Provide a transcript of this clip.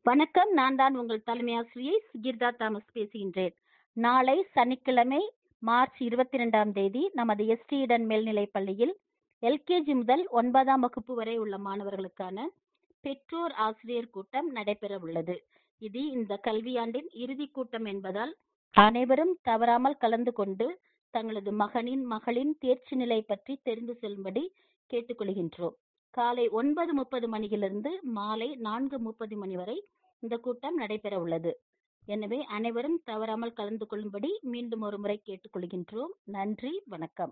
வணக்கம் நான் தான் உங்கள் தலைமை ஆசிரியை சுகிர்தா தாமஸ் பேசுகின்றேன் நாளை சனிக்கிழமை மார்ச் இருபத்தி ரெண்டாம் தேதி நமது எஸ்டி இடன் மேல்நிலைப் பள்ளியில் எல்கேஜி முதல் ஒன்பதாம் வகுப்பு வரை உள்ள மாணவர்களுக்கான பெற்றோர் ஆசிரியர் கூட்டம் நடைபெற உள்ளது இது இந்த கல்வியாண்டின் இறுதி கூட்டம் என்பதால் அனைவரும் தவறாமல் கலந்து கொண்டு தங்களது மகனின் மகளின் தேர்ச்சி நிலை பற்றி தெரிந்து செல்லும்படி கேட்டுக்கொள்கின்றோம் காலை ஒன்பது முப்பது மணியிலிருந்து மாலை நான்கு முப்பது மணி வரை இந்த கூட்டம் நடைபெற உள்ளது எனவே அனைவரும் தவறாமல் கலந்து கொள்ளும்படி மீண்டும் ஒரு முறை கேட்டுக்கொள்கின்றோம் நன்றி வணக்கம்